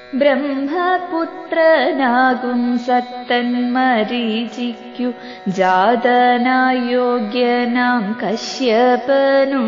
ബ്രഹ്മപുത്രനാകും Southern മരീചിക്കു ജാതനായി യോഗ്യനാം കശ്യപനും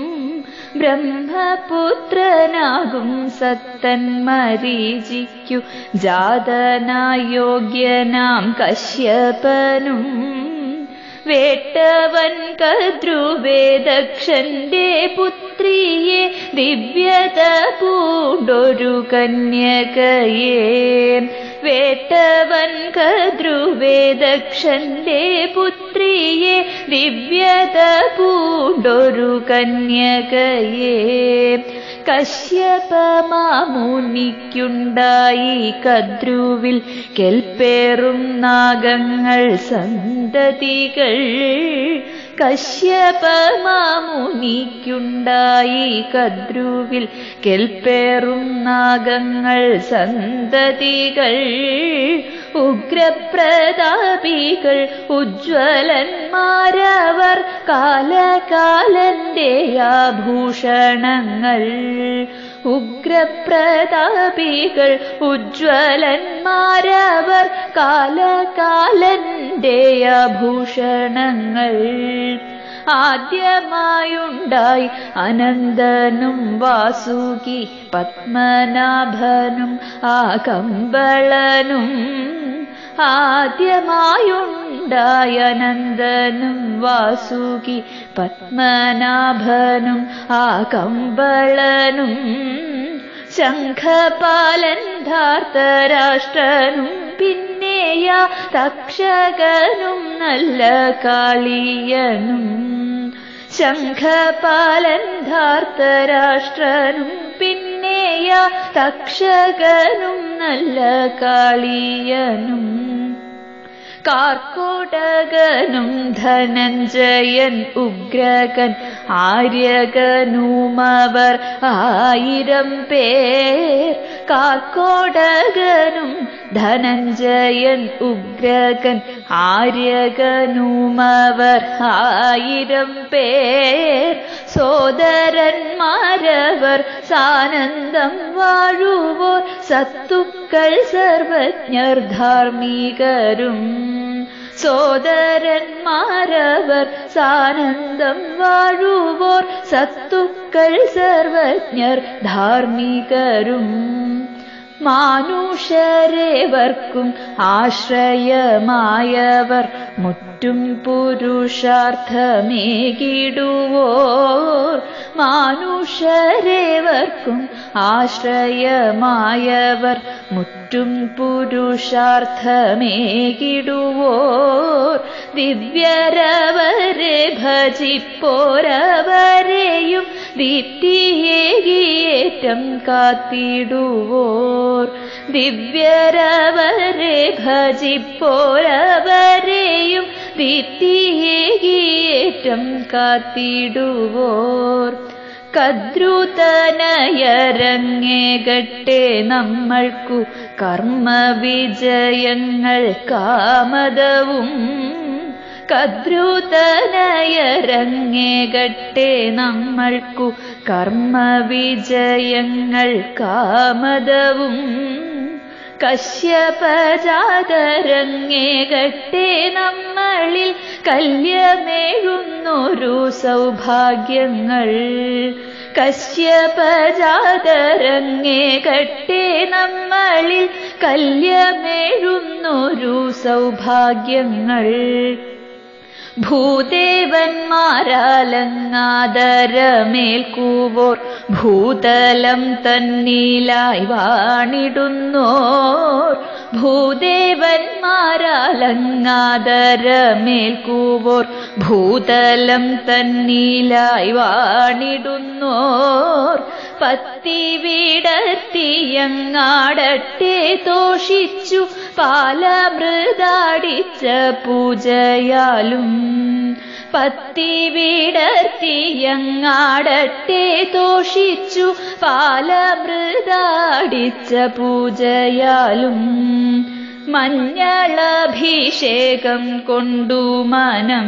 ബ്രഹ്മപുത്രനാകും Southern മരീചിക്കു ജാതനായി യോഗ്യനാം കശ്യപനും വേട്ടവൻ കദ്രുവേദക്ഷന്റെ പുത്രിയെ ദിവ്യത പൂണ്ടൊരു കന്യകയെ വേട്ടവൻ കദ്രുവേദക്ഷന്റെ പുത്രിയെ ദിവ്യത പൂണ്ടൊരു കന്യകയെ കശ്യപമാമുനിക്കുണ്ടായി കദ്രുവിൽ കെൽപ്പേറും നാഗങ്ങൾ സന്തതികൾ കശ്യപമാമുനിക്കുണ്ടായി കദ്രുവിൽ കെൽപ്പേറും നാഗങ്ങൾ സന്തതികൾ ഉഗ്രപ്രതാപികൾ ഉജ്വലന്മാരവർ കാലകാലന്റെ ആഭൂഷണങ്ങൾ ഉഗ്രപ്രതാപികൾ ഉജ്വലന്മാരവർ കാലകാലന്റെ ആഭൂഷണങ്ങൾ ആദ്യമായുണ്ടായി അനന്തനും വാസുകി പത്മനാഭനും ആകമ്പളനും ആദ്യമായുണ്ടായ അനന്തനും വാസുകി പത്മനാഭനും ആകമ്പളനും ശംഖപാലൻ ധാർത്തരാഷ്ട്രനും പിന്നെയ തക്ഷകനും നല്ല കാളിയനും ശംഖപാലൻ ധാർത്തരാഷ്ട്രനും പിന്നെയ തക്ഷകനും നല്ല കാളിയനും കാർക്കോടകനും ധനഞ്ജയൻ ഉഗ്രകൻ ആര്യകനുമവർ ആയിരം പേർ കാർക്കോടകനും ധനഞ്ജയൻ ഉഗ്രകൻ ആര്യകനുമവർ ആയിരം പേർ സോദരന്മാരവർ സാനന്ദം വാഴുവോർ സത്തുക്കൾ സർവജ്ഞർ ധാർമ്മികരും സോദരന്മാരവർ സാനന്ദം വാഴുവോർ സത്തുക്കൾ സർവജ്ഞർ ധാർമ്മികരും മാനുഷരേവർക്കും ആശ്രയമായവർ മുറ്റും പുരുഷാർത്ഥമേകിടുവോർ മാനുഷരേവർക്കും ആശ്രയമായവർ മുറ്റും പുരുഷാർത്ഥമേകിടുവോർ ദിവ്യരവരെ ഭജിപ്പോരവരെയും ദീപ്തിയേകിയേറ്റം കാത്തിടുവോർ ദിവ്യരവരെ ഭജിപ്പോരവരെയും ദീപ്തിയേകിയേറ്റം കാത്തിടുവോർ കദ്രുതനയരങ്ങേകട്ടെ നമ്മൾക്കു കർമ്മവിജയങ്ങൾ കാമതവും കദ്രുതനയരങ്ങേകട്ടെ നമ്മൾക്കു കർമ്മവിജയങ്ങൾ കാമതവും കശ്യപജാതരങ്ങേകട്ടെ നമ്മളിൽ കല്യമേഴുന്നൊരു സൗഭാഗ്യങ്ങൾ കശ്യപജാതരങ്ങേകട്ടെ നമ്മളിൽ കല്യമേഴുന്നൊരു സൗഭാഗ്യങ്ങൾ ഭൂദേവന്മാരാലങ്ങാദരമേൽക്കുവോർ ഭൂതലം തന്നീലായി വാണിടുന്നോർ ഭൂദേവന്മാരാലങ്ങാദരമേൽക്കുവോർ ഭൂതലം തന്നീലായി വാണിടുന്നോർ പത്തി വിടത്തിയങ്ങാടട്ടെ തോഷിച്ചു പാലമൃതാടിച്ച പൂജയാലും പത്തി വിടർത്തിയങ്ങാടട്ടെ തോഷിച്ചു പാലമൃതാടിച്ച പൂജയാലും മഞ്ഞളഭിഷേകം കൊണ്ടു മനം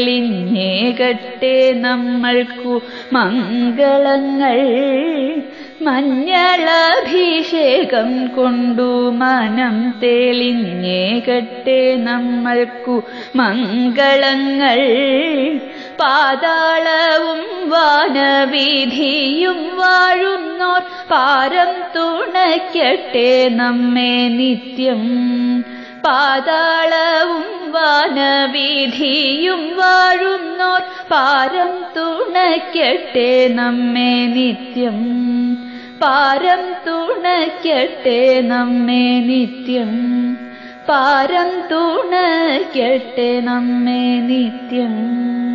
തെളിഞ്ഞേകട്ടെ നമ്മൾക്കു മംഗളങ്ങൾ മഞ്ഞളഭിഷേകം കൊണ്ടു മനം തെളിഞ്ഞേകട്ടെ നമ്മൾക്കു മംഗളങ്ങൾ പാതാളവും വാനവിധിയും വാഴുന്നോർ പാരം തുണയ്ക്കട്ടെ നമ്മെ നിത്യം പാതാളവും വാനവിധിയും വാഴുന്നോർ പാരം തുണയ്ക്കട്ടെ നമ്മെ നിത്യം പാരം തുണയ്ക്കട്ടെ നമ്മെ നിത്യം പാരം തുണയ്ക്കട്ടെ നമ്മെ നിത്യം